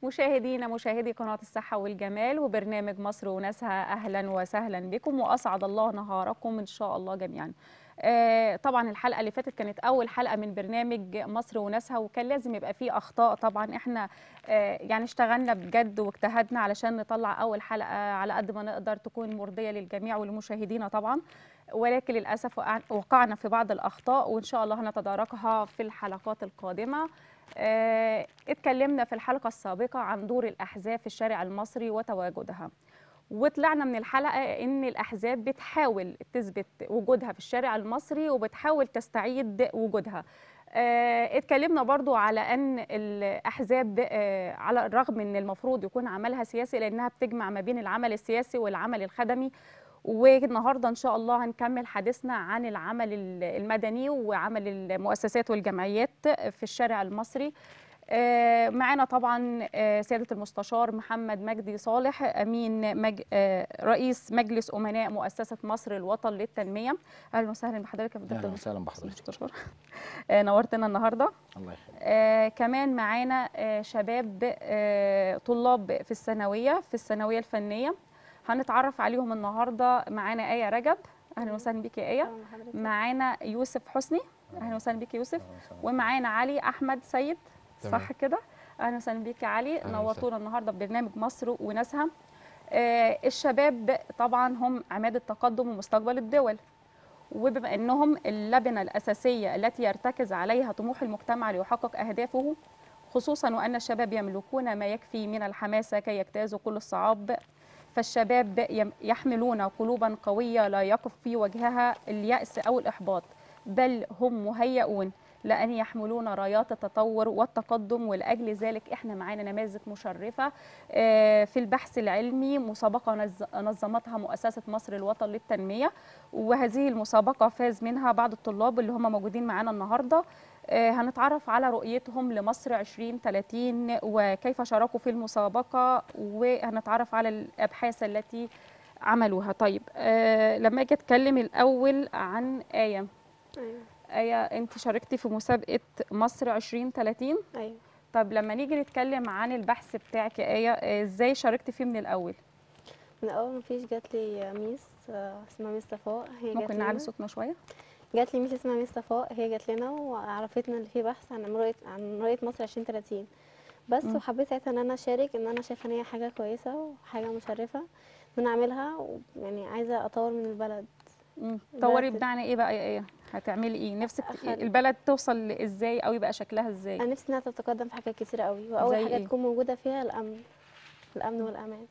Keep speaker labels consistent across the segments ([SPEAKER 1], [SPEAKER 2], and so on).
[SPEAKER 1] مشاهدينا مشاهدي قناة الصحة والجمال وبرنامج مصر وناسها أهلا وسهلا بكم وأسعد الله نهاركم إن شاء الله جميعا آه، طبعا الحلقة اللي فاتت كانت أول حلقة من برنامج مصر وناسها وكان لازم يبقى فيه أخطاء طبعا إحنا آه، يعني اشتغلنا بجد واجتهدنا علشان نطلع أول حلقة على قد ما نقدر تكون مرضية للجميع ولمشاهدينا طبعا ولكن للأسف وقع- وقعنا في بعض الأخطاء وإن شاء الله هنتداركها في الحلقات القادمة آه، اتكلمنا في الحلقة السابقة عن دور الأحزاب في الشارع المصري وتواجدها وطلعنا من الحلقة إن الأحزاب بتحاول تثبت وجودها في الشارع المصري وبتحاول تستعيد وجودها آه، اتكلمنا برضو على أن الأحزاب آه، على الرغم أن المفروض يكون عملها سياسي لأنها بتجمع ما بين العمل السياسي والعمل الخدمي والنهارده ان شاء الله هنكمل حديثنا عن العمل ال- المدني وعمل المؤسسات والجمعيات في الشارع المصري آه، معانا طبعا آه، سياده المستشار محمد مجدي صالح امين مج... آه، رئيس مجلس امناء مؤسسه مصر الوطن للتنميه اهلا وسهلا بحضرتك يا
[SPEAKER 2] اهلا
[SPEAKER 1] دكتور
[SPEAKER 2] وسهلا بحضرتك
[SPEAKER 1] مستشار آه، نورتنا النهارده
[SPEAKER 2] الله يخليك
[SPEAKER 1] آه كمان معانا آه شباب آه طلاب في الثانويه في الثانويه الفنيه هنتعرف عليهم النهارده معانا ايه رجب اهلا وسهلا بيكي يا ايه معانا يوسف حسني اهلا وسهلا بيك يا يوسف ومعانا علي احمد سيد
[SPEAKER 3] تمام.
[SPEAKER 1] صح كده اهلا وسهلا بيك يا علي
[SPEAKER 3] أهلاً
[SPEAKER 1] نورتونا النهارده في برنامج مصر وناسها آه الشباب طبعا هم عماد التقدم ومستقبل الدول وبما انهم اللبنه الاساسيه التي يرتكز عليها طموح المجتمع ليحقق اهدافه خصوصا وان الشباب يملكون ما يكفي من الحماسه كي يجتازوا كل الصعاب فالشباب يم- يحملون قلوبا قويه لا يقف في وجهها الياس او الاحباط بل هم مهيئون لأن يحملون رايات التطور والتقدم ولأجل ذلك إحنا معانا نماذج مشرفة آه، في البحث العلمي مسابقة نز- نظمتها مؤسسة مصر الوطن للتنمية وهذه المسابقة فاز منها بعض الطلاب اللي هم موجودين معانا النهاردة آه، هنتعرف على رؤيتهم لمصر 2030 وكيف شاركوا في المسابقة وهنتعرف على الأبحاث التي عملوها طيب آه، لما أجي أتكلم الأول عن آية
[SPEAKER 4] ايوه
[SPEAKER 1] آية أنت شاركتي في مسابقة مصر 2030
[SPEAKER 4] ايوه
[SPEAKER 1] طب لما نيجي نتكلم عن البحث بتاعك يا آية آه، إزاي شاركتي فيه من الأول
[SPEAKER 4] من اول ما فيش جات لي ميس آه، اسمها ميس صفاء هي جات
[SPEAKER 1] ممكن نعلي
[SPEAKER 4] لنا
[SPEAKER 1] صوتنا شوية
[SPEAKER 4] جات لي ميس اسمها ميس صفاء هي جات لنا وعرفتنا ان في بحث عن رؤيه عن رؤيه مصر 2030 بس
[SPEAKER 1] مم.
[SPEAKER 4] وحبيت ساعتها ان انا اشارك ان انا شايفه ان هي حاجه كويسه وحاجه مشرفه ان انا اعملها يعني عايزه اطور من البلد
[SPEAKER 1] مم.
[SPEAKER 4] ده
[SPEAKER 1] طوري
[SPEAKER 4] كده.
[SPEAKER 1] بمعنى إيه بقى يا آية هتعملي إيه نفسك
[SPEAKER 4] أخل-
[SPEAKER 1] البلد توصل إزاي أو يبقى شكلها إزاي
[SPEAKER 4] انا نفسي انها تتقدم في حاجات كتيره قوي واول
[SPEAKER 1] زي
[SPEAKER 4] حاجه
[SPEAKER 1] إيه؟
[SPEAKER 4] تكون موجوده فيها الامن الامن والامان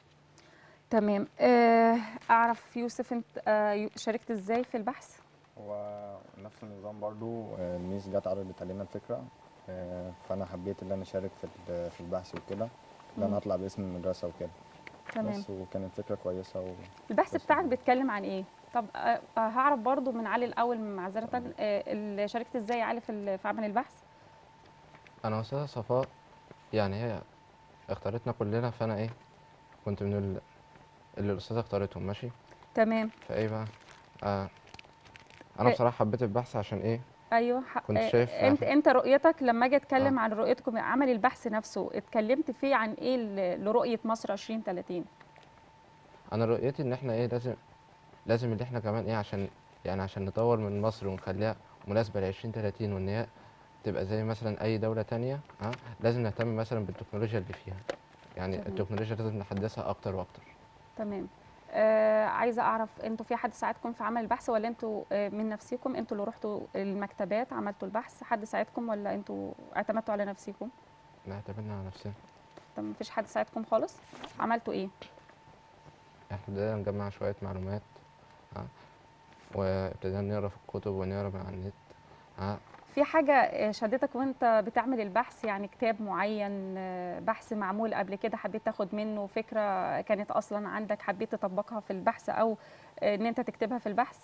[SPEAKER 1] تمام آه، أعرف يوسف أنت آه، يو- شاركت إزاي في البحث
[SPEAKER 2] هو نفس النظام برضو آه، الميس جت عرضت علينا الفكره آه، فانا حبيت ان انا اشارك في ال- في البحث وكده ان
[SPEAKER 1] مم.
[SPEAKER 2] انا اطلع باسم المدرسه وكده
[SPEAKER 1] تمام
[SPEAKER 2] بس وكانت فكره كويسه و...
[SPEAKER 1] البحث
[SPEAKER 2] بس
[SPEAKER 1] بتاعك
[SPEAKER 2] كده.
[SPEAKER 1] بيتكلم عن ايه طب آه، آه، هعرف برضو من علي الاول معذره آه، اللي شاركت ازاي يا علي في ال- في عمل البحث
[SPEAKER 3] انا استاذه صفاء يعني هي اختارتنا كلنا فانا ايه كنت من ال... اللي الاستاذه اختارتهم ماشي
[SPEAKER 1] تمام
[SPEAKER 3] فايه بقى آه انا
[SPEAKER 1] إيه؟
[SPEAKER 3] بصراحه حبيت البحث عشان ايه
[SPEAKER 1] ايوه ح-
[SPEAKER 3] كنت
[SPEAKER 1] آه،
[SPEAKER 3] شايف
[SPEAKER 1] انت
[SPEAKER 3] في-
[SPEAKER 1] انت رؤيتك لما اجي اتكلم
[SPEAKER 3] آه.
[SPEAKER 1] عن رؤيتكم عمل البحث نفسه اتكلمت فيه عن ايه ل- لرؤيه مصر 2030
[SPEAKER 3] انا رؤيتي ان احنا ايه لازم لازم اللي احنا كمان ايه عشان يعني عشان نطور من مصر ونخليها مناسبه ل 2030 وان هي تبقى زي مثلا اي دوله تانية ها لازم نهتم مثلا بالتكنولوجيا اللي فيها يعني
[SPEAKER 1] تمام.
[SPEAKER 3] التكنولوجيا لازم نحدثها اكتر واكتر
[SPEAKER 1] تمام آه عايزه اعرف انتوا في حد ساعدكم في عمل البحث ولا انتوا آه من نفسكم انتوا اللي رحتوا المكتبات عملتوا البحث حد ساعدكم ولا انتوا اعتمدتوا على نفسكم
[SPEAKER 3] نعتمدنا على نفسنا
[SPEAKER 1] طب مفيش حد ساعدكم خالص عملتوا ايه
[SPEAKER 3] احنا بدأنا نجمع شوية معلومات ها وابتدينا نقرا في الكتب ونقرا من على النت ها
[SPEAKER 1] في حاجة آه، شدتك وانت بتعمل البحث يعني كتاب معين آه، بحث معمول قبل كده حبيت تاخد منه فكرة كانت أصلا عندك حبيت تطبقها في البحث أو آه، إن أنت تكتبها في البحث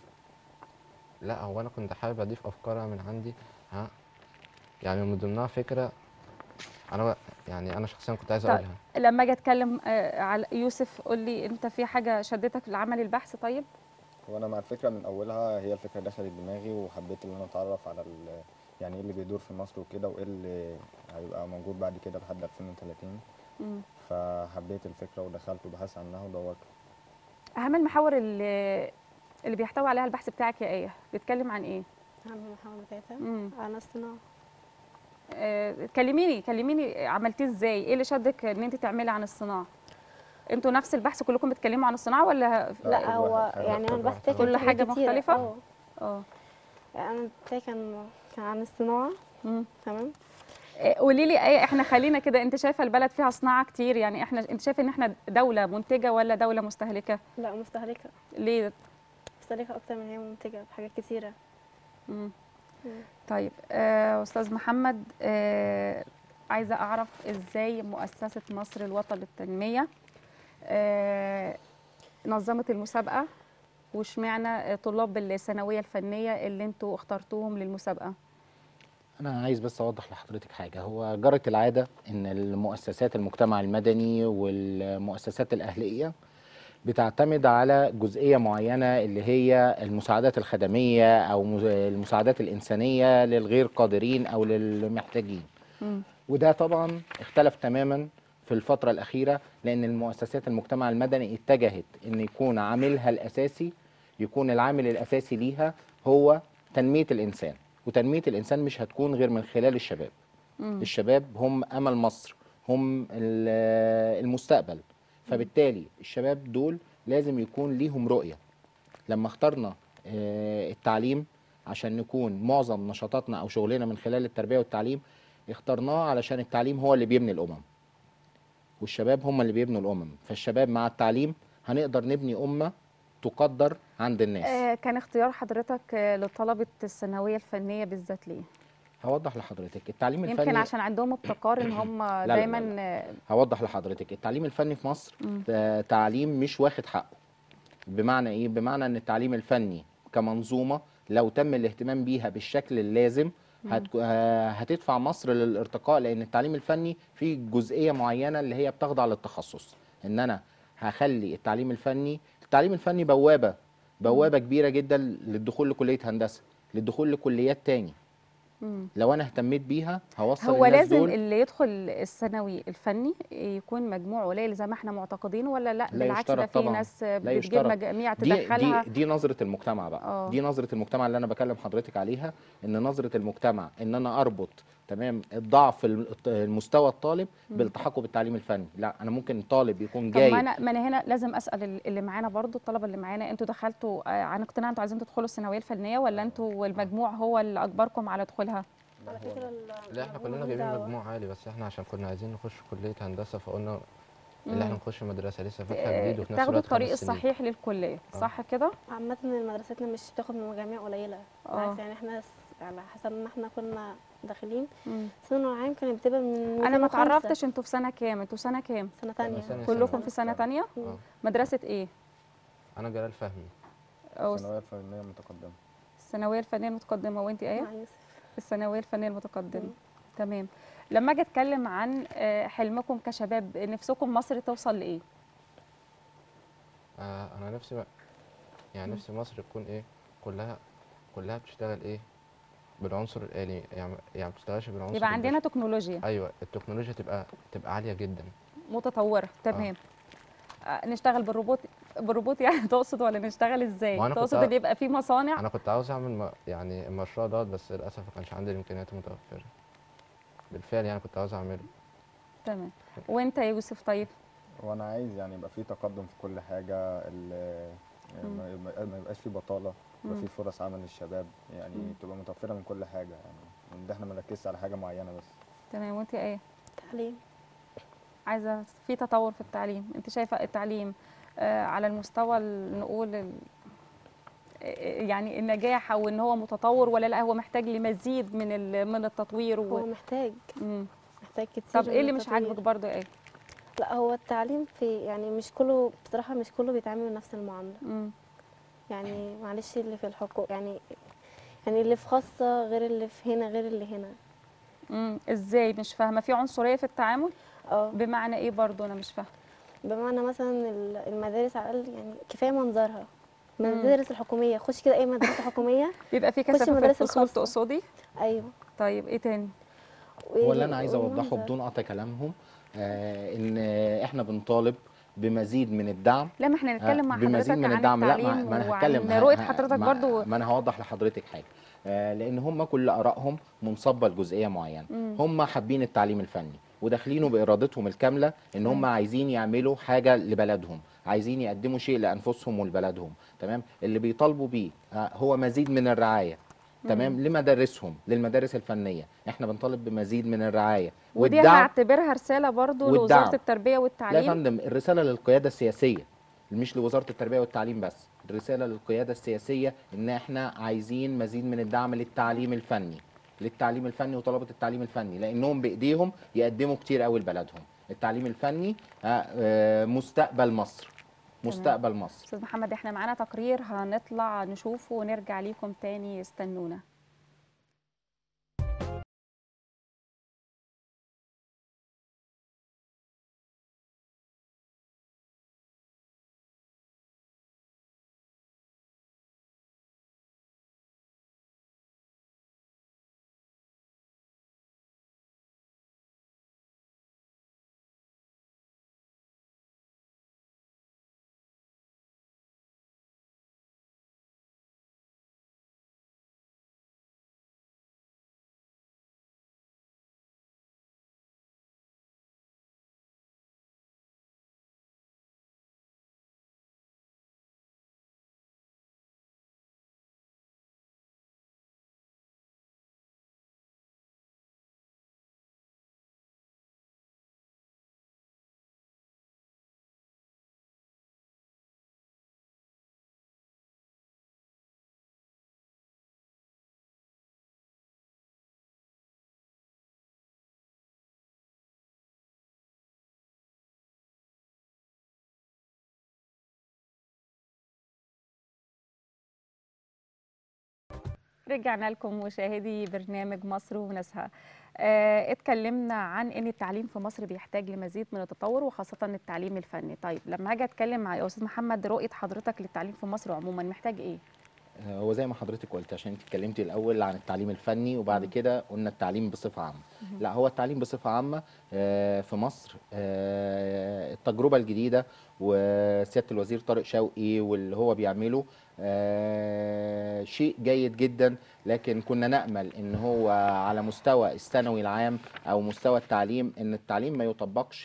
[SPEAKER 3] لا هو انا كنت حابب اضيف افكار من عندي ها يعني من ضمنها فكرة انا يعني انا شخصيا كنت عايز
[SPEAKER 1] طيب.
[SPEAKER 3] اقولها
[SPEAKER 1] لما أجي أتكلم آه، على يوسف قول لي أنت في حاجة شدتك لعمل البحث طيب
[SPEAKER 2] وانا مع الفكره من اولها هي الفكره دخلت دماغي وحبيت ان انا اتعرف على ال- يعني ايه اللي بيدور في مصر وكده وايه اللي هيبقى موجود بعد كده لحد 2030
[SPEAKER 1] مم.
[SPEAKER 2] فحبيت الفكره ودخلت وبحثت عنها ودورت
[SPEAKER 1] اهم المحاور اللي اللي بيحتوي عليها البحث بتاعك يا ايه بيتكلم عن ايه
[SPEAKER 4] أهم المحاولة بتاعتها
[SPEAKER 1] مم.
[SPEAKER 4] عن الصناعة
[SPEAKER 1] آه، كلميني كلميني عملتيه ازاي ايه اللي شدك ان انت تعملي عن الصناعه انتوا نفس البحث كلكم بتتكلموا عن الصناعه ولا
[SPEAKER 2] لا،
[SPEAKER 4] لا
[SPEAKER 2] كل
[SPEAKER 4] هو
[SPEAKER 2] واحد-
[SPEAKER 4] يعني
[SPEAKER 2] كل
[SPEAKER 4] انا
[SPEAKER 2] واحد
[SPEAKER 4] البحث بتاعي
[SPEAKER 2] حاجة.
[SPEAKER 1] كل
[SPEAKER 4] كان
[SPEAKER 1] حاجة
[SPEAKER 4] حاجات كتيرة.
[SPEAKER 1] مختلفة؟
[SPEAKER 4] اه
[SPEAKER 1] اه
[SPEAKER 4] يعني انا بتاعي كان كان عن الصناعة
[SPEAKER 1] مم.
[SPEAKER 4] تمام
[SPEAKER 1] آه، قولي لي ايه احنا خلينا كده انت شايفه البلد فيها صناعه كتير يعني احنا انت شايفه ان احنا دوله منتجه ولا دوله مستهلكه
[SPEAKER 4] لا مستهلكة
[SPEAKER 1] ليه
[SPEAKER 4] مستهلكة أكتر من هي منتجة بحاجات كتيرة
[SPEAKER 1] مم.
[SPEAKER 4] مم.
[SPEAKER 1] طيب آه، استاذ محمد آه، عايزه اعرف ازاي مؤسسه مصر الوطن للتنميه آه، نظمت المسابقه واشمعنى طلاب الثانويه الفنيه اللي انتوا اخترتوهم للمسابقه
[SPEAKER 5] أنا عايز بس أوضح لحضرتك حاجة هو جرت العادة إن المؤسسات المجتمع المدني والمؤسسات الأهلية بتعتمد على جزئية معينة اللي هي المساعدات الخدمية أو مز- المساعدات الإنسانية للغير قادرين أو للمحتاجين
[SPEAKER 1] مم.
[SPEAKER 5] وده طبعا اختلف تماما في الفترة الأخيرة لأن المؤسسات المجتمع المدني اتجهت إن يكون عاملها الأساسي يكون العامل الأساسي ليها هو تنمية الإنسان وتنمية الإنسان مش هتكون غير من خلال الشباب
[SPEAKER 1] مم.
[SPEAKER 5] الشباب هم أمل مصر هم ال- المستقبل فبالتالي الشباب دول لازم يكون ليهم رؤية لما اخترنا آه، التعليم عشان نكون معظم نشاطاتنا أو شغلنا من خلال التربية والتعليم اخترناه علشان التعليم هو اللي بيبني الأمم والشباب هم اللي بيبنوا الأمم فالشباب مع التعليم هنقدر نبني أمة تقدر عند الناس
[SPEAKER 1] آه، كان اختيار حضرتك آه، لطلبه الثانويه الفنيه بالذات ليه
[SPEAKER 5] هوضح لحضرتك التعليم
[SPEAKER 1] يمكن
[SPEAKER 5] الفني
[SPEAKER 1] عشان عندهم ابتكار ان هم
[SPEAKER 5] لا، لا،
[SPEAKER 1] دايما
[SPEAKER 5] لا.
[SPEAKER 1] آه،
[SPEAKER 5] هوضح لحضرتك التعليم الفني في مصر
[SPEAKER 1] مم.
[SPEAKER 5] آه، تعليم مش واخد حقه بمعنى ايه بمعنى ان التعليم الفني كمنظومه لو تم الاهتمام بيها بالشكل اللازم هت... آه، هتدفع مصر للارتقاء لان التعليم الفني فيه جزئيه معينه اللي هي بتخضع للتخصص ان انا هخلي التعليم الفني التعليم الفني بوابه بوابه كبيره جدا للدخول لكليه هندسه للدخول لكليات تاني
[SPEAKER 1] مم.
[SPEAKER 5] لو انا اهتميت بيها هوصل
[SPEAKER 1] هو
[SPEAKER 5] الناس
[SPEAKER 1] لازم
[SPEAKER 5] دول
[SPEAKER 1] اللي يدخل الثانوي الفني يكون مجموع قليل زي ما احنا معتقدين ولا لا,
[SPEAKER 5] لا
[SPEAKER 1] بالعكس ده
[SPEAKER 5] يشترط
[SPEAKER 1] في
[SPEAKER 5] طبعاً.
[SPEAKER 1] ناس
[SPEAKER 5] لا
[SPEAKER 1] بتجيب
[SPEAKER 5] يشترط.
[SPEAKER 1] مجاميع
[SPEAKER 5] دي
[SPEAKER 1] تدخلها
[SPEAKER 5] دي دي نظره المجتمع بقى
[SPEAKER 1] آه.
[SPEAKER 5] دي نظره المجتمع اللي انا بكلم حضرتك عليها ان نظره المجتمع ان انا اربط تمام الضعف الم- المستوى الطالب بالتحقه بالتعليم الفني لا انا ممكن طالب يكون
[SPEAKER 1] طب
[SPEAKER 5] جاي
[SPEAKER 1] ما انا ما انا هنا لازم اسال ال- اللي معانا برضو الطلبه اللي معانا انتوا دخلتوا آه، عن اقتناع انتوا عايزين تدخلوا الثانويه الفنيه ولا انتوا المجموع هو اللي اجبركم على دخولها
[SPEAKER 4] على فكرة ال-
[SPEAKER 3] لا احنا
[SPEAKER 4] المجموع
[SPEAKER 3] كلنا
[SPEAKER 4] ملوش
[SPEAKER 3] جايبين
[SPEAKER 4] دعوة.
[SPEAKER 3] مجموع عالي بس احنا عشان كنا عايزين نخش كلية هندسة فقلنا
[SPEAKER 1] مم.
[SPEAKER 3] اللي احنا نخش مدرسة لسه فاتحة
[SPEAKER 1] آه،
[SPEAKER 3] جديد وفي نفس
[SPEAKER 1] تاخدوا
[SPEAKER 3] الوقت
[SPEAKER 1] الطريق
[SPEAKER 3] خمس سنين.
[SPEAKER 1] الصحيح للكليه
[SPEAKER 3] آه.
[SPEAKER 1] صح كده
[SPEAKER 4] عامة مدرستنا مش بتاخد من مجاميع قليلة
[SPEAKER 1] آه.
[SPEAKER 4] بالعكس يعني احنا س- على حسب ما احنا كنا داخلين
[SPEAKER 1] مم.
[SPEAKER 4] سنة العام كانت بتبقى من
[SPEAKER 1] انا ما
[SPEAKER 4] 205.
[SPEAKER 1] تعرفتش انتوا في سنه كام انتوا سنه كام
[SPEAKER 4] سنة تانية
[SPEAKER 3] سنة
[SPEAKER 1] كلكم
[SPEAKER 3] ثانوي.
[SPEAKER 1] في سنه تانية
[SPEAKER 3] اه
[SPEAKER 1] مدرسه ايه
[SPEAKER 3] انا جلال فهمي
[SPEAKER 1] أو
[SPEAKER 2] الثانويه الفنيه متقدمه
[SPEAKER 1] الثانويه الفنيه المتقدمه وانت ايه
[SPEAKER 4] مع يوسف
[SPEAKER 1] الثانويه الفنيه المتقدمه
[SPEAKER 4] مم.
[SPEAKER 1] تمام لما اجي اتكلم عن آه، حلمكم كشباب نفسكم مصر توصل لايه
[SPEAKER 3] آه انا نفسي بقى يعني نفسي مصر تكون ايه كلها كلها بتشتغل ايه بالعنصر الآلي يعني يعني ما بتشتغلش بالعنصر
[SPEAKER 1] يبقى عندنا
[SPEAKER 3] البشري.
[SPEAKER 1] تكنولوجيا
[SPEAKER 3] ايوه التكنولوجيا تبقى تبقى عالية جدا
[SPEAKER 1] متطوره تمام آه، نشتغل بالروبوت بالروبوت يعني تقصد ولا نشتغل ازاي
[SPEAKER 3] ما أنا كنت
[SPEAKER 1] تقصد
[SPEAKER 3] ع-
[SPEAKER 1] ان يبقى في مصانع
[SPEAKER 3] انا كنت عاوز اعمل م... يعني المشروع دوت بس للاسف ما كانش عندي الامكانيات المتوفرة بالفعل يعني كنت عاوز اعمله
[SPEAKER 1] تمام وانت يا يوسف طيب
[SPEAKER 2] وانا عايز يعني يبقى في تقدم في كل حاجه ال-
[SPEAKER 1] مم.
[SPEAKER 2] ما يبقى- ما يبقاش في بطاله يبقى
[SPEAKER 1] مم.
[SPEAKER 2] في فرص عمل للشباب يعني
[SPEAKER 1] مم.
[SPEAKER 2] تبقى متوفره من كل حاجه يعني ان احنا ما نركزش على حاجه معينه بس
[SPEAKER 1] تمام وانت ايه
[SPEAKER 4] تعليم
[SPEAKER 1] عايزه في تطور في التعليم انت شايفه التعليم آه، على المستوى ال- نقول ال- آه، يعني النجاح او ان هو متطور ولا لا هو محتاج لمزيد من ال- من التطوير
[SPEAKER 4] هو
[SPEAKER 1] و...
[SPEAKER 4] محتاج
[SPEAKER 1] مم.
[SPEAKER 4] محتاج كتير
[SPEAKER 1] طب
[SPEAKER 4] من
[SPEAKER 1] ايه اللي مش
[SPEAKER 4] التطوير.
[SPEAKER 1] عاجبك برضو ايه
[SPEAKER 4] لا هو التعليم في يعني مش كله بصراحة مش كله بيتعامل نفس المعاملة
[SPEAKER 1] مم.
[SPEAKER 4] يعني معلش اللي في الحقوق يعني يعني اللي في خاصة غير اللي في هنا غير اللي هنا
[SPEAKER 1] مم. ازاي مش فاهمه في عنصريه في التعامل
[SPEAKER 4] اه
[SPEAKER 1] بمعنى ايه برضو انا مش فاهمه
[SPEAKER 4] بمعنى مثلا ال- المدارس على الأقل يعني كفاية منظرها المدارس الحكومية خش كده أي مدرسة حكومية
[SPEAKER 1] بيبقى في كثافه في
[SPEAKER 4] المدارس
[SPEAKER 1] الفصول
[SPEAKER 4] الخاصة.
[SPEAKER 1] تقصدي
[SPEAKER 4] أيوه
[SPEAKER 1] طيب ايه تاني
[SPEAKER 5] هو اللي انا عايز اوضحه
[SPEAKER 4] والمنظر.
[SPEAKER 5] بدون قطع كلامهم آه ان احنا بنطالب بمزيد من الدعم
[SPEAKER 1] لا ما احنا نتكلم مع
[SPEAKER 5] آه، بمزيد
[SPEAKER 1] حضرتك
[SPEAKER 5] من
[SPEAKER 1] عن
[SPEAKER 5] الدعم لا ما,
[SPEAKER 1] التعليم
[SPEAKER 5] ما انا هتكلم
[SPEAKER 1] وعن
[SPEAKER 5] ه-
[SPEAKER 1] رؤيه
[SPEAKER 5] ه-
[SPEAKER 1] حضرتك
[SPEAKER 5] ما-
[SPEAKER 1] برضو
[SPEAKER 5] ما انا هوضح لحضرتك حاجه آه لان هم كل ارائهم منصبه لجزئيه معينه
[SPEAKER 1] مم.
[SPEAKER 5] هم حابين التعليم الفني وداخلينه بارادتهم الكامله ان هم عايزين يعملوا حاجه لبلدهم عايزين يقدموا شيء لانفسهم ولبلدهم تمام اللي بيطالبوا بيه آه، هو مزيد من الرعايه تمام لمدارسهم للمدارس الفنيه احنا بنطالب بمزيد من الرعايه
[SPEAKER 1] ودي
[SPEAKER 5] والدعم
[SPEAKER 1] هعتبرها رساله برضو
[SPEAKER 5] والدعم.
[SPEAKER 1] لوزاره التربيه
[SPEAKER 5] لا يا
[SPEAKER 1] والتعليم
[SPEAKER 5] فندم الرساله للقياده السياسيه مش لوزاره التربيه والتعليم بس الرساله للقياده السياسيه ان احنا عايزين مزيد من الدعم للتعليم الفني للتعليم الفني وطلبه التعليم الفني لانهم بايديهم يقدموا كتير قوي لبلدهم التعليم الفني آه، آه، مستقبل مصر مستقبل مصر
[SPEAKER 1] استاذ محمد احنا معانا تقرير هنطلع نشوفه ونرجع ليكم تاني استنونا رجعنا لكم مشاهدي برنامج مصر وناسها آه، اتكلمنا عن ان التعليم في مصر بيحتاج لمزيد من التطور وخاصه التعليم الفني طيب لما هاجي اتكلم مع يا استاذ محمد رؤيه حضرتك للتعليم في مصر عموما محتاج ايه
[SPEAKER 5] آه، هو زي ما حضرتك قلت عشان انت اتكلمتي الاول عن التعليم الفني وبعد كده قلنا التعليم بصفه عامه لا هو التعليم بصفه عامه آه، في مصر آه، التجربه الجديده وسياده الوزير طارق شوقي واللي هو بيعمله آه، شيء جيد جدا لكن كنا نامل ان هو على مستوى الثانوي العام او مستوى التعليم ان التعليم ما يطبقش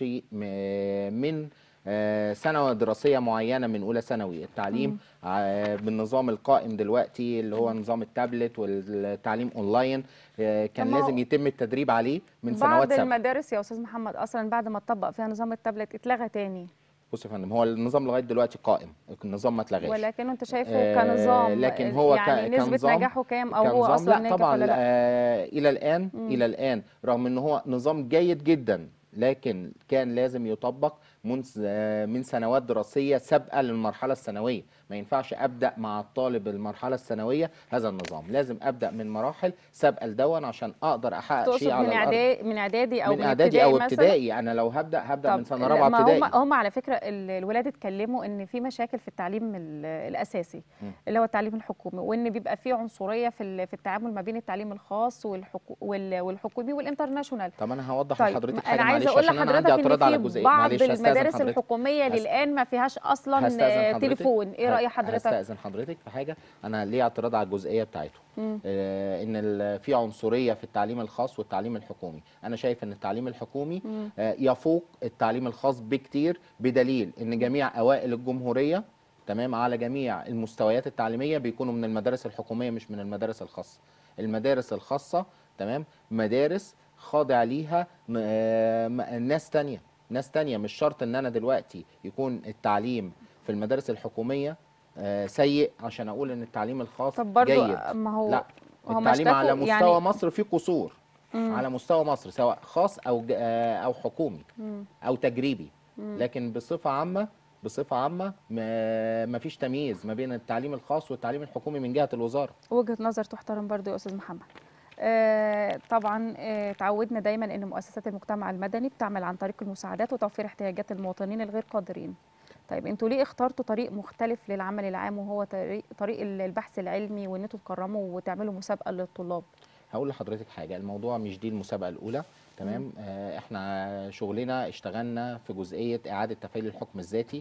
[SPEAKER 5] م- من آه، سنه دراسيه معينه من اولى ثانوي التعليم ع- بالنظام القائم دلوقتي اللي هو نظام التابلت والتعليم اونلاين آه، كان
[SPEAKER 1] طب ما هو
[SPEAKER 5] لازم يتم التدريب عليه من
[SPEAKER 1] بعض
[SPEAKER 5] سنوات سابقه
[SPEAKER 1] المدارس يا استاذ محمد اصلا بعد ما اتطبق فيها نظام التابلت اتلغى تاني
[SPEAKER 5] بص يا فندم هو النظام لغايه دلوقتي قائم النظام ما اتلغاش
[SPEAKER 1] ولكنه انت شايفه
[SPEAKER 5] آه،
[SPEAKER 1] كنظام
[SPEAKER 5] لكن هو ك-
[SPEAKER 1] يعني نسبه
[SPEAKER 5] كنظام-
[SPEAKER 1] نجاحه كام او هو
[SPEAKER 5] كنظام
[SPEAKER 1] اصلا
[SPEAKER 5] لا
[SPEAKER 1] ناجح
[SPEAKER 5] طبعا
[SPEAKER 1] ولا لا
[SPEAKER 5] آه الى الان
[SPEAKER 1] مم.
[SPEAKER 5] الى الان رغم ان هو نظام جيد جدا لكن كان لازم يطبق من س- آه، من سنوات دراسيه سابقه للمرحله الثانويه ما ينفعش ابدا مع الطالب المرحله الثانويه هذا النظام لازم ابدا من مراحل سابقه لدون عشان اقدر احقق
[SPEAKER 1] تقصد
[SPEAKER 5] شيء على
[SPEAKER 1] من
[SPEAKER 5] الارض
[SPEAKER 1] اعدادي من اعدادي او
[SPEAKER 5] من اعدادي او
[SPEAKER 1] مثلاً؟
[SPEAKER 5] ابتدائي انا لو هبدا هبدا
[SPEAKER 1] طب
[SPEAKER 5] من سنه
[SPEAKER 1] لا،
[SPEAKER 5] رابعه
[SPEAKER 1] ما
[SPEAKER 5] ابتدائي
[SPEAKER 1] هم هم على فكره ال- الولاد اتكلموا ان في مشاكل في التعليم ال- الاساسي
[SPEAKER 5] مم.
[SPEAKER 1] اللي هو التعليم الحكومي وان بيبقى في عنصريه في ال- في التعامل ما بين التعليم الخاص والحكو وال- والحكومي والانترناشونال
[SPEAKER 5] طب انا هوضح
[SPEAKER 1] طيب
[SPEAKER 5] لحضرتك
[SPEAKER 1] انا
[SPEAKER 5] حاجه
[SPEAKER 1] عايزه
[SPEAKER 5] معلش
[SPEAKER 1] اقول
[SPEAKER 5] عشان انا عندي
[SPEAKER 1] لحضرتك
[SPEAKER 5] اعتراض على
[SPEAKER 1] ان في
[SPEAKER 5] جزئيه
[SPEAKER 1] بعض
[SPEAKER 5] معلش هستاذن
[SPEAKER 1] المدارس
[SPEAKER 5] حضرتك
[SPEAKER 1] الحكوميه
[SPEAKER 5] هست-
[SPEAKER 1] للان ما فيهاش اصلا
[SPEAKER 5] هستأذن
[SPEAKER 1] آه،
[SPEAKER 5] حضرتك.
[SPEAKER 1] تليفون ايه راي حضرتك
[SPEAKER 5] هستأذن حضرتك في حاجه انا ليه اعتراض على الجزئيه بتاعته
[SPEAKER 1] مم.
[SPEAKER 5] آه ان ال- في عنصريه في التعليم الخاص والتعليم الحكومي انا شايف ان التعليم الحكومي
[SPEAKER 1] مم.
[SPEAKER 5] آه يفوق التعليم الخاص بكتير بدليل ان جميع اوائل الجمهوريه تمام على جميع المستويات التعليميه بيكونوا من المدارس الحكوميه مش من المدارس الخاصه المدارس الخاصه تمام مدارس خاضع ليها م- آه، م- ناس تانية ناس تانية مش شرط ان انا دلوقتي يكون التعليم في المدارس الحكوميه آه، سيء عشان اقول ان التعليم الخاص
[SPEAKER 1] طب برضو
[SPEAKER 5] جيد
[SPEAKER 1] ما هو
[SPEAKER 5] لا
[SPEAKER 1] هما
[SPEAKER 5] التعليم على
[SPEAKER 1] اشتكوا
[SPEAKER 5] مستوى
[SPEAKER 1] يعني-
[SPEAKER 5] مصر فيه قصور
[SPEAKER 1] مم.
[SPEAKER 5] على مستوى مصر سواء خاص او ج- آه، او حكومي
[SPEAKER 1] مم.
[SPEAKER 5] او تجريبي
[SPEAKER 1] مم.
[SPEAKER 5] لكن بصفه عامه بصفه عامه ما ما فيش تمييز ما بين التعليم الخاص والتعليم الحكومي من جهه الوزاره
[SPEAKER 1] وجهة نظر تحترم برضو يا أستاذ محمد آه طبعا آه تعودنا دايما ان مؤسسات المجتمع المدني بتعمل عن طريق المساعدات وتوفير احتياجات المواطنين الغير قادرين طيب انتوا ليه اخترتوا طريق مختلف للعمل العام وهو طريق طريق البحث العلمي وان انتوا تكرموا وتعملوا مسابقه للطلاب
[SPEAKER 5] هقول لحضرتك حاجه الموضوع مش دي المسابقه الاولى تمام آه احنا شغلنا اشتغلنا في جزئيه اعاده تفعيل الحكم الذاتي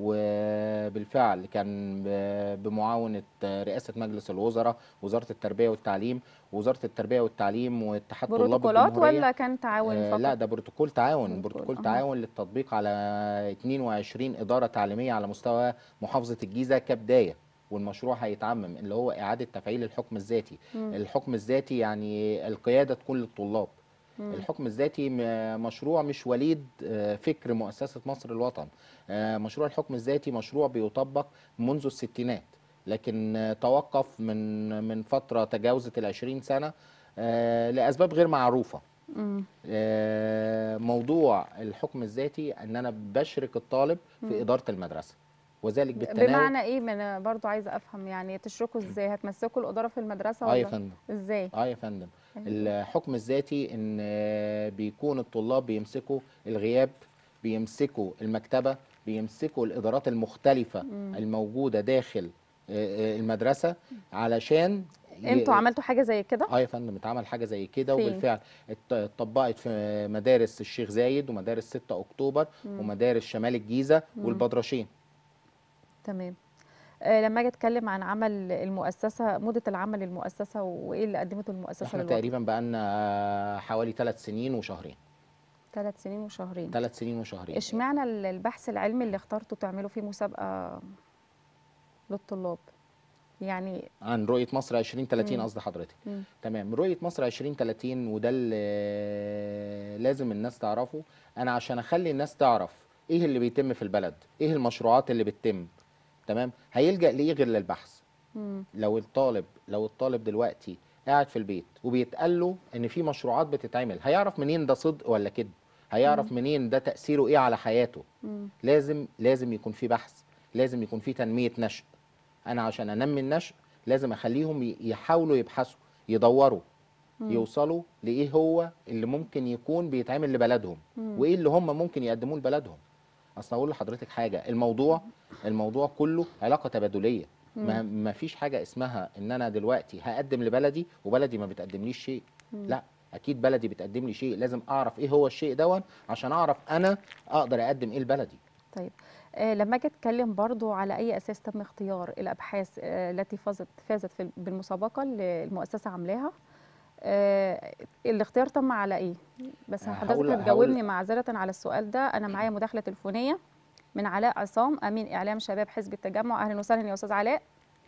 [SPEAKER 5] وبالفعل كان ب- بمعاونه رئاسه مجلس الوزراء وزاره التربيه والتعليم وزاره التربيه والتعليم واتحاد طلاب
[SPEAKER 1] بروتوكولات
[SPEAKER 5] الجمهوريه
[SPEAKER 1] ولا كان تعاون
[SPEAKER 5] آه،
[SPEAKER 1] فقط
[SPEAKER 5] لا ده بروتوكول تعاون
[SPEAKER 1] بروتوكول،
[SPEAKER 5] بروتوكول
[SPEAKER 1] أها.
[SPEAKER 5] تعاون للتطبيق على 22 إدارة تعليمية على مستوى محافظة الجيزة كبداية والمشروع هيتعمم اللي هو إعادة تفعيل الحكم الذاتي
[SPEAKER 1] مم.
[SPEAKER 5] الحكم الذاتي يعني القيادة تكون للطلاب
[SPEAKER 1] مم.
[SPEAKER 5] الحكم الذاتي م- مشروع مش وليد آه، فكر مؤسسة مصر الوطن آه، مشروع الحكم الذاتي مشروع بيطبق منذ الستينات لكن آه، توقف من من فترة تجاوزت العشرين سنة آه، لأسباب غير معروفة
[SPEAKER 1] مم.
[SPEAKER 5] آه، موضوع الحكم الذاتي ان انا بشرك الطالب في اداره المدرسه وذلك بالتناول
[SPEAKER 1] بمعنى ايه ما انا برضو عايزه افهم يعني تشركوا ازاي هتمسكوا الاداره في المدرسه
[SPEAKER 5] اه يا
[SPEAKER 1] ولا
[SPEAKER 5] فندم
[SPEAKER 1] ازاي
[SPEAKER 5] اه يا فندم
[SPEAKER 1] أيوة.
[SPEAKER 5] الحكم الذاتي ان آه، بيكون الطلاب بيمسكوا الغياب بيمسكوا المكتبه بيمسكوا الادارات المختلفه
[SPEAKER 1] مم.
[SPEAKER 5] الموجوده داخل آه، آه، المدرسه علشان ي-
[SPEAKER 1] انتوا عملتوا حاجه زي كده
[SPEAKER 5] اه يا فندم اتعمل حاجه زي كده
[SPEAKER 1] فين؟
[SPEAKER 5] وبالفعل ات- اتطبقت في مدارس الشيخ زايد ومدارس 6 اكتوبر
[SPEAKER 1] مم.
[SPEAKER 5] ومدارس شمال الجيزه
[SPEAKER 1] مم.
[SPEAKER 5] والبدرشين
[SPEAKER 1] تمام آه، لما اجي اتكلم عن عمل المؤسسه مده العمل للمؤسسه وايه اللي قدمته المؤسسه
[SPEAKER 5] احنا
[SPEAKER 1] للوطن
[SPEAKER 5] تقريبا بقالنا حوالي ثلاث سنين وشهرين
[SPEAKER 1] ثلاث سنين وشهرين
[SPEAKER 5] ثلاث سنين وشهرين
[SPEAKER 1] اشمعنى ال- البحث العلمي اللي اخترتوا تعملوا فيه مسابقه للطلاب يعني
[SPEAKER 5] عن رؤيه مصر 2030
[SPEAKER 1] مم.
[SPEAKER 5] قصدي حضرتك
[SPEAKER 1] مم.
[SPEAKER 5] تمام رؤيه مصر 2030 وده اللي لازم الناس تعرفه انا عشان اخلي الناس تعرف ايه اللي بيتم في البلد ايه المشروعات اللي بتتم تمام هيلجأ ليه غير للبحث
[SPEAKER 1] مم.
[SPEAKER 5] لو الطالب لو الطالب دلوقتي قاعد في البيت وبيتقال له ان في مشروعات بتتعمل هيعرف منين ده صدق ولا كذب هيعرف منين ده تأثيره ايه على حياته
[SPEAKER 1] مم.
[SPEAKER 5] لازم لازم يكون في بحث لازم يكون في تنمية نشء انا عشان انمي النشء لازم اخليهم ي- يحاولوا يبحثوا يدوروا
[SPEAKER 1] مم.
[SPEAKER 5] يوصلوا لايه هو اللي ممكن يكون بيتعمل لبلدهم
[SPEAKER 1] مم.
[SPEAKER 5] وايه اللي هم ممكن يقدموه لبلدهم اصل اقول لحضرتك حاجه الموضوع الموضوع كله علاقه تبادليه ما ما فيش حاجه اسمها ان انا دلوقتي هقدم لبلدي وبلدي ما بتقدمليش شيء لا اكيد بلدي بتقدم لي شيء لازم اعرف ايه هو الشيء دون عشان اعرف انا اقدر اقدم ايه لبلدي
[SPEAKER 1] طيب آه، لما اجي اتكلم برضو على اي اساس تم اختيار الابحاث آه، التي فازت فازت في بالمسابقه اللي المؤسسه عاملاها آه، الاختيار تم على ايه بس
[SPEAKER 5] آه،
[SPEAKER 1] حضرتك
[SPEAKER 5] هقول-
[SPEAKER 1] هتجاوبني
[SPEAKER 5] هقول-
[SPEAKER 1] معذره على السؤال ده انا معايا مداخله تليفونيه من علاء عصام امين اعلام شباب حزب التجمع اهلا وسهلا يا استاذ علاء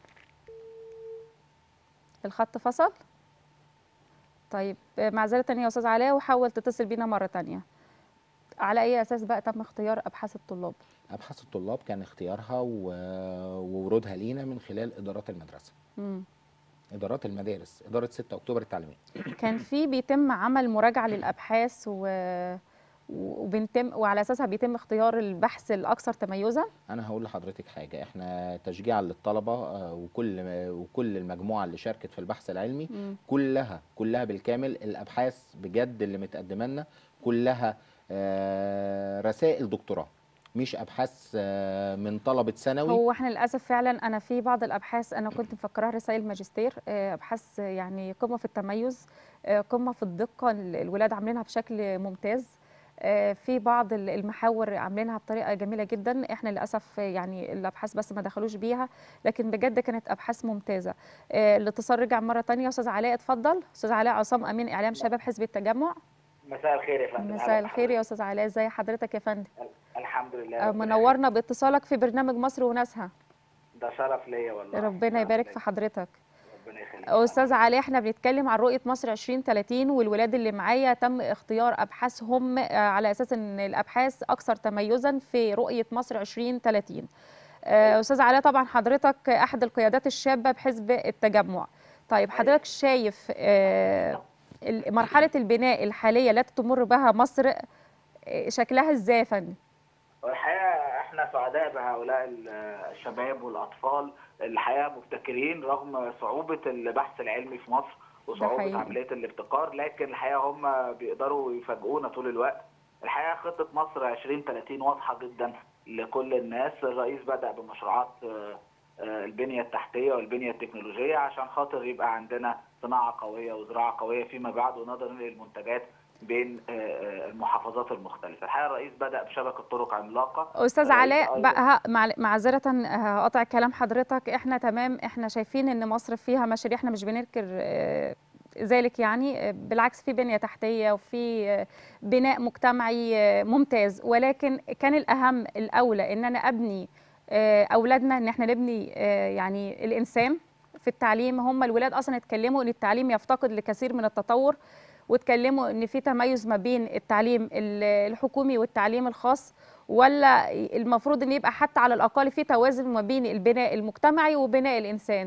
[SPEAKER 1] الخط فصل طيب آه، معذره يا استاذ علاء وحاول تتصل بينا مره تانية على اي اساس بقى تم اختيار ابحاث الطلاب
[SPEAKER 5] ابحاث الطلاب كان اختيارها و- وورودها لينا من خلال ادارات المدرسه
[SPEAKER 1] مم.
[SPEAKER 5] ادارات المدارس اداره 6 اكتوبر التعليميه
[SPEAKER 1] كان في بيتم عمل مراجعة للأبحاث و... وبنتم وعلى أساسها بيتم اختيار البحث الأكثر تميزا
[SPEAKER 5] انا هقول لحضرتك حاجه احنا تشجيعا للطلبه آه، وكل وكل المجموعه اللي شاركت في البحث العلمي
[SPEAKER 1] مم.
[SPEAKER 5] كلها كلها بالكامل الابحاث بجد اللي متقدمه لنا كلها آه، رسائل دكتوراه مش ابحاث آه، من طلبه ثانوي
[SPEAKER 1] هو احنا للأسف فعلا أنا في بعض الأبحاث أنا كنت مفكراها رسائل ماجستير آه، أبحاث يعني قمة في التميز آه، قمة في الدقة ال- الولاد عاملينها بشكل ممتاز آه، في بعض ال- المحاور عاملينها بطريقة جميلة جدا احنا للأسف يعني الأبحاث بس ما دخلوش بيها لكن بجد كانت أبحاث ممتازة آه، الاتصال رجع مرة تانية أستاذ علاء اتفضل أستاذ علاء عصام أمين إعلام شباب حزب التجمع
[SPEAKER 6] مساء الخير يا فندم
[SPEAKER 1] مساء
[SPEAKER 6] أهلا
[SPEAKER 1] الخير يا أستاذ علاء ازي حضرتك يا فندم
[SPEAKER 6] بحضرتك. الحمد لله
[SPEAKER 1] آه،
[SPEAKER 6] ربنا
[SPEAKER 1] منورنا باتصالك في برنامج مصر وناسها
[SPEAKER 6] يخليك. ده شرف ليا والله
[SPEAKER 1] ربنا
[SPEAKER 6] شرف
[SPEAKER 1] يبارك
[SPEAKER 6] ليا.
[SPEAKER 1] في حضرتك
[SPEAKER 6] ربنا يخليك
[SPEAKER 1] استاذ علي احنا بنتكلم عن رؤيه مصر 2030 والولاد اللي معايا تم اختيار ابحاثهم آه، على اساس ان الابحاث اكثر تميزا في رؤيه مصر 2030 آه، استاذ علاء طبعا حضرتك احد القيادات الشابه بحزب التجمع طيب حضرتك شايف آه، ال- مرحله البناء الحاليه التي تمر بها مصر آه، شكلها ازاي يا فندم
[SPEAKER 6] والحقيقه احنا سعداء بهؤلاء ال- الشباب والاطفال الحقيقه مبتكرين رغم صعوبه البحث العلمي في مصر
[SPEAKER 1] حقيقي.
[SPEAKER 6] وصعوبه عمليه الابتكار لكن الحقيقه هم بيقدروا يفاجئونا طول الوقت الحقيقه خطه مصر 2030 واضحه جدا لكل الناس الرئيس بدا بمشروعات آه، آه، البنيه التحتيه والبنيه التكنولوجيه عشان خاطر يبقى عندنا صناعه قويه وزراعه قويه فيما بعد ونقدر ننقل المنتجات بين آه، آه، المحافظات المختلفه. الحقيقه الرئيس بدا بشبكه طرق عملاقه
[SPEAKER 1] استاذ
[SPEAKER 6] الرئيس
[SPEAKER 1] علاء
[SPEAKER 6] أيضاً-
[SPEAKER 1] بقى ه- مع- معذره هقطع كلام حضرتك احنا تمام احنا شايفين ان مصر فيها مشاريع احنا مش بننكر آه، ذلك يعني آه، بالعكس في بنيه تحتيه وفي آه، بناء مجتمعي آه، ممتاز ولكن كان الاهم الاولى ان انا ابني آه، اولادنا ان احنا نبني آه، يعني الانسان في التعليم هم الولاد اصلا اتكلموا ان التعليم يفتقد لكثير من التطور واتكلموا ان في تميز ما بين التعليم ال- الحكومي والتعليم الخاص ولا المفروض ان يبقى حتى على الاقل في توازن ما بين البناء المجتمعي وبناء الانسان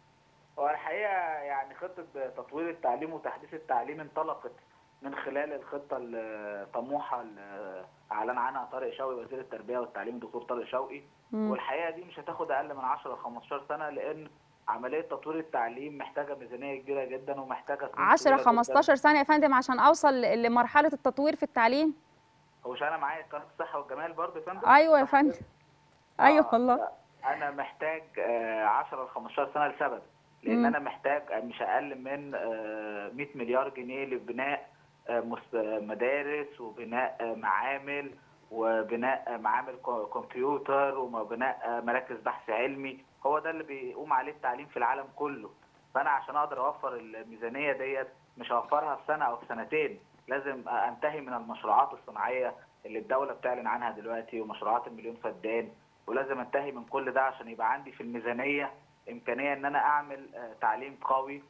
[SPEAKER 6] هو الحقيقه يعني خطه تطوير التعليم وتحديث التعليم انطلقت من خلال الخطه الطموحه اللي اعلن عنها طارق شوقي وزير التربيه والتعليم الدكتور طارق شوقي
[SPEAKER 1] مم.
[SPEAKER 6] والحقيقه دي مش هتاخد اقل من 10 ل 15 سنه لان عمليه تطوير التعليم محتاجه ميزانيه كبيره جدا ومحتاجه سنين
[SPEAKER 1] 10
[SPEAKER 6] طويلة جداً.
[SPEAKER 1] 15 سنه يا فندم عشان اوصل ل- لمرحله التطوير في التعليم
[SPEAKER 6] هو مش انا معايا قناه الصحه والجمال برضه يا فندم
[SPEAKER 1] ايوه يا
[SPEAKER 6] صح
[SPEAKER 1] فندم
[SPEAKER 6] كده؟
[SPEAKER 1] ايوه
[SPEAKER 6] آه،
[SPEAKER 1] والله
[SPEAKER 6] لا، انا محتاج آه، 10 ل 15 سنه لسبب لان
[SPEAKER 1] مم.
[SPEAKER 6] انا محتاج مش اقل من آه، 100 مليار جنيه لبناء آه، مس- آه، مدارس وبناء آه، معامل وبناء آه، معامل كو- كمبيوتر وبناء آه، مراكز بحث علمي هو ده اللي بيقوم عليه التعليم في العالم كله فانا عشان اقدر اوفر الميزانيه ديت مش هوفرها في سنه او في سنتين لازم انتهي من المشروعات الصناعيه اللي الدوله بتعلن عنها دلوقتي ومشروعات المليون فدان ولازم انتهي من كل ده عشان يبقى عندي في الميزانيه امكانيه ان انا اعمل آه، تعليم قوي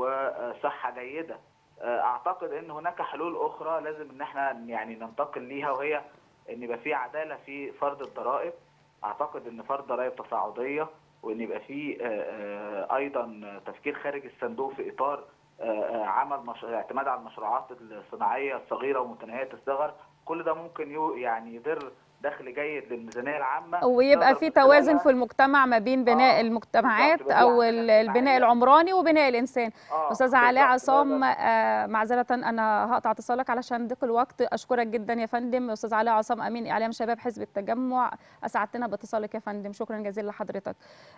[SPEAKER 6] وصحه جيده آه، اعتقد ان هناك حلول اخرى لازم ان احنا يعني ننتقل ليها وهي ان يبقى في عداله في فرض الضرائب اعتقد ان فرض ضرائب تصاعديه وان يبقى في آه، آه، ايضا تفكير خارج الصندوق في اطار آه، آه، عمل مش... اعتماد على المشروعات الصناعيه الصغيره ومتناهيه الصغر كل ده ممكن يو... يعني يدر دخل جيد للميزانيه العامه
[SPEAKER 1] ويبقى
[SPEAKER 6] نقدر
[SPEAKER 1] في
[SPEAKER 6] من
[SPEAKER 1] توازن
[SPEAKER 6] خلالها-
[SPEAKER 1] في المجتمع ما بين بناء
[SPEAKER 6] آه،
[SPEAKER 1] المجتمعات
[SPEAKER 6] بالظبط، يبقى في
[SPEAKER 1] او
[SPEAKER 6] عدالة
[SPEAKER 1] ال- البناء
[SPEAKER 6] اجتماعية.
[SPEAKER 1] العمراني وبناء الانسان
[SPEAKER 6] آه،
[SPEAKER 1] استاذ علاء
[SPEAKER 6] بالظبط، ده-
[SPEAKER 1] عصام
[SPEAKER 6] ده-
[SPEAKER 1] آه، معذره انا هقطع اتصالك علشان ضيق الوقت اشكرك جدا يا فندم استاذ علاء عصام امين اعلام شباب حزب التجمع اسعدتنا باتصالك يا فندم شكرا جزيلا لحضرتك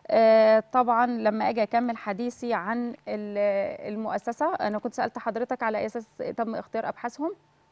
[SPEAKER 1] آه، طبعا لما اجي اكمل حديثي عن ال- المؤسسه انا كنت سالت حضرتك على أي اساس تم اختيار ابحاثهم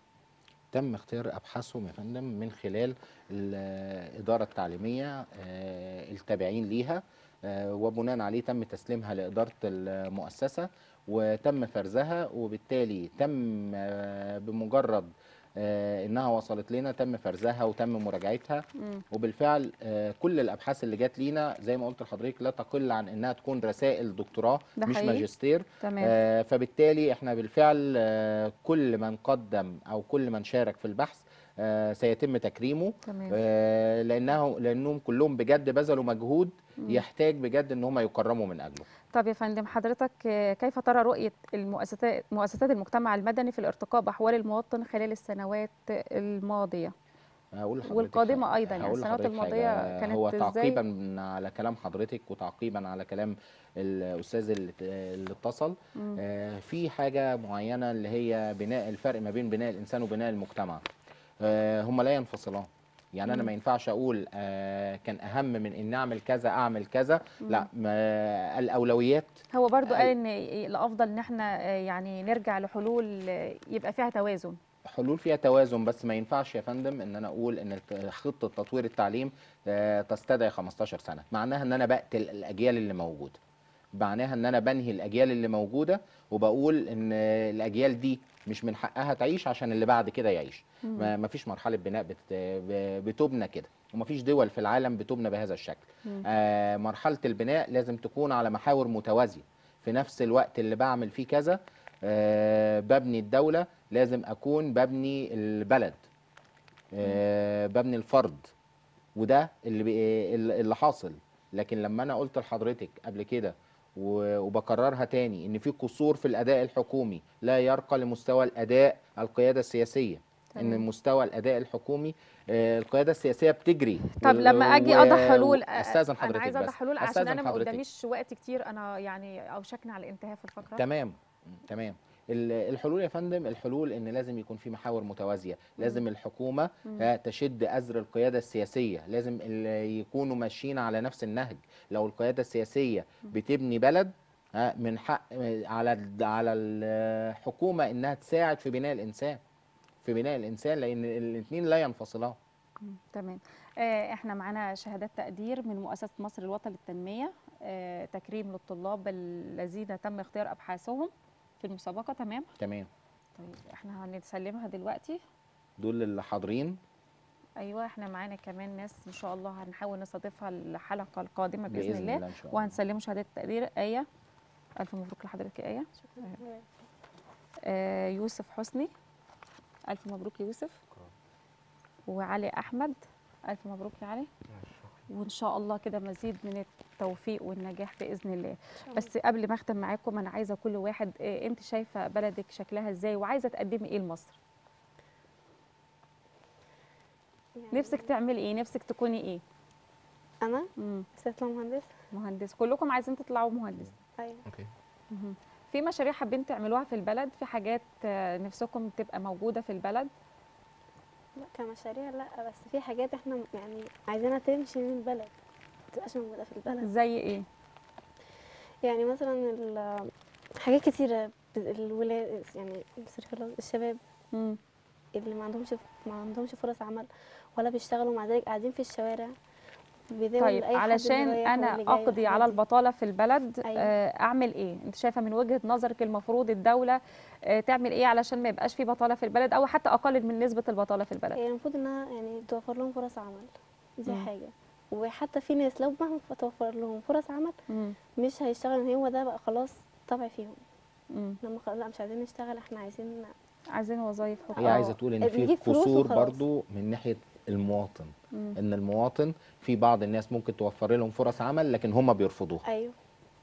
[SPEAKER 5] تم اختيار ابحاثهم يا فندم من خلال الاداره التعليميه آه، التابعين ليها آه، وبناء عليه تم تسليمها لاداره المؤسسه وتم فرزها وبالتالي تم آه، بمجرد آه، انها وصلت لنا تم فرزها وتم مراجعتها
[SPEAKER 1] مم.
[SPEAKER 5] وبالفعل آه، كل الابحاث اللي جات لينا زي ما قلت لحضرتك لا تقل عن انها تكون رسائل دكتوراه
[SPEAKER 1] ده
[SPEAKER 5] مش
[SPEAKER 1] حقيقي.
[SPEAKER 5] ماجستير
[SPEAKER 1] تمام
[SPEAKER 5] آه، فبالتالي احنا بالفعل آه، كل من قدم او كل من شارك في البحث آه، سيتم تكريمه
[SPEAKER 1] تمام
[SPEAKER 5] آه، لانه لانهم كلهم بجد بذلوا مجهود
[SPEAKER 1] مم.
[SPEAKER 5] يحتاج بجد ان هم يكرموا من اجله
[SPEAKER 1] طب يا فندم حضرتك آه، كيف ترى رؤية المؤسسات مؤسسات المجتمع المدني في الارتقاء بأحوال المواطن خلال السنوات الماضية
[SPEAKER 5] هقول لحضرتك
[SPEAKER 1] والقادمة
[SPEAKER 5] حاجة.
[SPEAKER 1] أيضا، يعني
[SPEAKER 5] هقول
[SPEAKER 1] السنوات
[SPEAKER 5] لحضرتك
[SPEAKER 1] الماضية
[SPEAKER 5] حاجة.
[SPEAKER 1] كانت
[SPEAKER 5] هو
[SPEAKER 1] إزاي؟
[SPEAKER 5] تعقيبا على كلام حضرتك وتعقيبا على كلام الاستاذ اللي اللي اتصل
[SPEAKER 1] مم.
[SPEAKER 5] آه، في حاجه معينه اللي هي بناء الفرق ما بين بناء الانسان وبناء المجتمع آه، هما لا ينفصلان يعني انا
[SPEAKER 1] مم.
[SPEAKER 5] ما ينفعش اقول آه، كان اهم من ان اعمل كذا اعمل كذا لا ما الاولويات
[SPEAKER 1] هو برضو قال
[SPEAKER 5] أي-
[SPEAKER 1] ان الافضل ان احنا آه، يعني نرجع لحلول آه، يبقى فيها توازن
[SPEAKER 5] حلول فيها توازن بس ما ينفعش يا فندم ان انا اقول ان الت- خطه تطوير التعليم آه، تستدعي 15 سنه معناها ان انا بقتل الاجيال اللي موجوده معناها ان انا بنهي الاجيال اللي موجوده وبقول ان الاجيال دي مش من حقها تعيش عشان اللي بعد كده يعيش ما ما فيش مرحله بناء بت ب- بتبنى كده وما فيش دول في العالم بتبنى بهذا الشكل
[SPEAKER 1] مم.
[SPEAKER 5] آه مرحله البناء لازم تكون على محاور متوازيه في نفس الوقت اللي بعمل فيه كذا آه ببني الدوله لازم اكون ببني البلد آه ببني الفرد وده اللي بي- اللي اللي حاصل لكن لما انا قلت لحضرتك قبل كده و- وبكررها تاني ان في قصور في الاداء الحكومي لا يرقى لمستوى الاداء القياده السياسيه ان
[SPEAKER 1] تمام.
[SPEAKER 5] مستوى الاداء الحكومي آه، القياده السياسيه بتجري
[SPEAKER 1] طب
[SPEAKER 5] و-
[SPEAKER 1] لما اجي
[SPEAKER 5] و-
[SPEAKER 1] اضع حلول
[SPEAKER 5] استاذن
[SPEAKER 1] انا
[SPEAKER 5] حضرتك
[SPEAKER 1] عايزه اضع
[SPEAKER 5] بس.
[SPEAKER 1] حلول عشان
[SPEAKER 5] أستاذن
[SPEAKER 1] انا ما
[SPEAKER 5] حضرتك.
[SPEAKER 1] قداميش وقت كتير انا يعني اوشكنا على الانتهاء في الفقره
[SPEAKER 5] تمام تمام ال- الحلول يا فندم الحلول ان لازم يكون في محاور متوازيه لازم الحكومه آه، تشد ازر القياده السياسيه لازم ال- يكونوا ماشيين على نفس النهج لو القياده السياسيه بتبني بلد آه، من حق آه، على ال- على الحكومه انها تساعد في بناء الانسان في بناء الانسان لان الاثنين لا ينفصلان
[SPEAKER 1] مم، تمام آه، احنا معانا شهادات تقدير من مؤسسة مصر الوطن للتنمية آه، تكريم للطلاب الذين تم اختيار أبحاثهم في المسابقة تمام
[SPEAKER 5] تمام
[SPEAKER 1] طيب احنا هنسلمها دلوقتي
[SPEAKER 5] دول اللي حاضرين
[SPEAKER 1] ايوه احنا معانا كمان ناس ان شاء الله هنحاول نستضيفها الحلقة القادمة بإذن,
[SPEAKER 5] باذن
[SPEAKER 1] الله
[SPEAKER 5] الله ان شاء الله
[SPEAKER 1] وهنسلموا شهادات التقدير آية ألف مبروك لحضرتك يا آية آه، يوسف حسني ألف مبروك يا يوسف وعلي أحمد ألف مبروك يا علي وإن شاء الله كده مزيد من التوفيق والنجاح بإذن الله بس قبل ما أختم معاكم أنا عايزة كل واحد آه، أنت شايفة بلدك شكلها إزاي وعايزة تقدمي إيه لمصر
[SPEAKER 4] يعني
[SPEAKER 1] نفسك تعملي إيه نفسك تكوني إيه
[SPEAKER 4] انا
[SPEAKER 1] مم.
[SPEAKER 4] نفسي اطلع مهندس
[SPEAKER 1] مهندس كلكم عايزين تطلعوا مهندس
[SPEAKER 4] ايوه
[SPEAKER 3] اوكي
[SPEAKER 1] مهم. في مشاريع حابين تعملوها في البلد في حاجات آه، نفسكم تبقى موجودة في البلد
[SPEAKER 4] لا كمشاريع لا بس في حاجات احنا يعني عايزينها تمشي من البلد ما تبقاش موجوده في البلد
[SPEAKER 1] زي إيه
[SPEAKER 4] يعني مثلا ال- حاجات كتيره الولاد يعني بصرف الله الشباب
[SPEAKER 1] مم.
[SPEAKER 4] اللي ما عندهمش ما عندهمش فرص عمل ولا بيشتغلوا مع ذلك قاعدين في الشوارع بيداولوا
[SPEAKER 1] طيب
[SPEAKER 4] لأي حد اللي
[SPEAKER 1] علشان
[SPEAKER 4] رايح
[SPEAKER 1] انا
[SPEAKER 4] واللي جاي
[SPEAKER 1] اقضي على
[SPEAKER 4] والحاجات دي.
[SPEAKER 1] البطاله في البلد
[SPEAKER 4] أيوة.
[SPEAKER 1] آه، اعمل ايه انت شايفه من وجهه نظرك المفروض الدوله آه، تعمل ايه علشان ما يبقاش في بطاله في البلد او حتى اقلل من نسبه البطاله في البلد
[SPEAKER 4] هي المفروض انها يعني توفر لهم فرص عمل دي
[SPEAKER 1] مم.
[SPEAKER 4] حاجه وحتى في ناس لو مهما توفر لهم فرص عمل
[SPEAKER 1] مم.
[SPEAKER 4] مش هيشتغلوا هو ده بقى خلاص طبع فيهم
[SPEAKER 1] مم.
[SPEAKER 4] لما خلاص لا مش عايزين نشتغل احنا عايزين
[SPEAKER 1] عايزين وظايف
[SPEAKER 5] هي
[SPEAKER 1] حكوميه
[SPEAKER 5] عايزه تقول ان في
[SPEAKER 4] بيجيب فلوس
[SPEAKER 5] قصور
[SPEAKER 4] وخلاص.
[SPEAKER 5] برضو من ناحيه المواطن
[SPEAKER 1] مم.
[SPEAKER 5] ان المواطن في بعض الناس ممكن توفر لهم فرص عمل لكن هم بيرفضوها
[SPEAKER 4] ايوه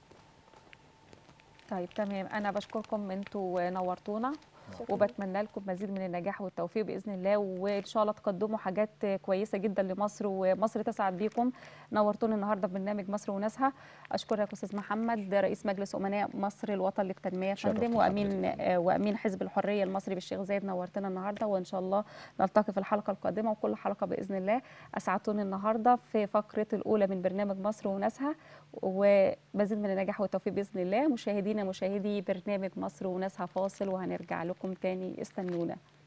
[SPEAKER 1] طيب تمام انا بشكركم انتوا نورتونا
[SPEAKER 4] شكراً.
[SPEAKER 1] وبتمنى لكم مزيد من النجاح والتوفيق باذن الله وان شاء الله تقدموا حاجات كويسه جدا لمصر ومصر تسعد بيكم نورتونا النهارده في برنامج مصر وناسها اشكرك استاذ محمد رئيس مجلس امناء مصر الوطن للتنميه يا
[SPEAKER 5] شرفت
[SPEAKER 1] فندم وامين
[SPEAKER 5] حضرتك.
[SPEAKER 1] آه، وامين حزب الحريه المصري بالشيخ زايد نورتنا النهارده وان شاء الله نلتقي في الحلقه القادمه وكل حلقه باذن الله اسعدتوني النهارده في فقره الاولى من برنامج مصر وناسها ومزيد من النجاح والتوفيق باذن الله مشاهدينا مشاهدي برنامج مصر وناسها فاصل وهنرجع لكم تاني استنونا